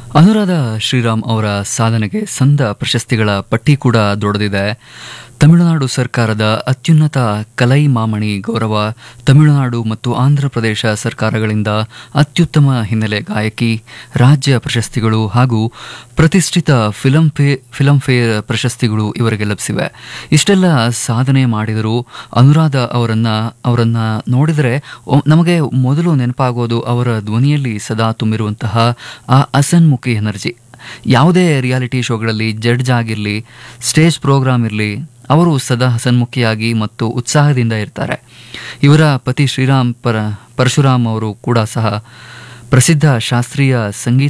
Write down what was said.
ಅನುರಾಧ ಶ್ರೀರಾಮ್ ಅವರ ಸಾಧನೆಗೆ ಸಂದ ಪ್ರಶಸ್ತಿಗಳ ಪಟ್ಟಿ ಕೂಡ ದೊಡ್ಡದಿದೆ ತಮಿಳುನಾಡು ಸರ್ಕಾರದ ಅತ್ಯುನ್ನತ ಕಲೈ ಮಾಮಣಿ ಗೌರವ ತಮಿಳುನಾಡು ಮತ್ತು ಆಂಧ್ರ ಪ್ರದೇಶ ಸರ್ಕಾರಗಳಿಂದ ಅತ್ಯುತ್ತಮ ಹಿನ್ನೆಲೆ ಗಾಯಕಿ ರಾಜ್ಯ ಪ್ರಶಸ್ತಿಗಳು ಹಾಗೂ ಪ್ರತಿಷ್ಠಿತ ಫಿಲಂ ಫೇ ಫಿಲಂ ಫೇರ್ ಪ್ರಶಸ್ತಿಗಳು ಇವರಿಗೆ ಲಭಿಸಿವೆ ಇಷ್ಟೆಲ್ಲ ಸಾಧನೆ ಮಾಡಿದರೂ ಅನುರಾಧ ಅವರನ್ನ ಅವರನ್ನ ನೋಡಿದರೆ ಒ- ನಮಗೆ ಮೊದಲು ನೆನಪಾಗೋದು ಅವರ ಧ್ವನಿಯಲ್ಲಿ ಸದಾ ತುಂಬಿರುವಂತಹ ಆ ಅಸನ್ಮುಖಿ ಎನರ್ಜಿ ಯಾವುದೇ ರಿಯಾಲಿಟಿ ಶೋಗಳಲ್ಲಿ ಜಡ್ಜ್ ಆಗಿರಲಿ ಸ್ಟೇಜ್ ಪ್ರೋಗ್ರಾಮ್ ಇರಲಿ ಅವರು ಸದಾ ಹಸನ್ಮುಖಿಯಾಗಿ ಮತ್ತು ಉತ್ಸಾಹದಿಂದ ಇರ್ತಾರೆ ಇವರ ಪತಿ ಶ್ರೀರಾಮ್ ಪರ ಪರಶುರಾಮ್ ಅವರು ಕೂಡ ಸಹ ಪ್ರಸಿದ್ಧ ಶಾಸ್ತ್ರೀಯ ಸಂಗೀತ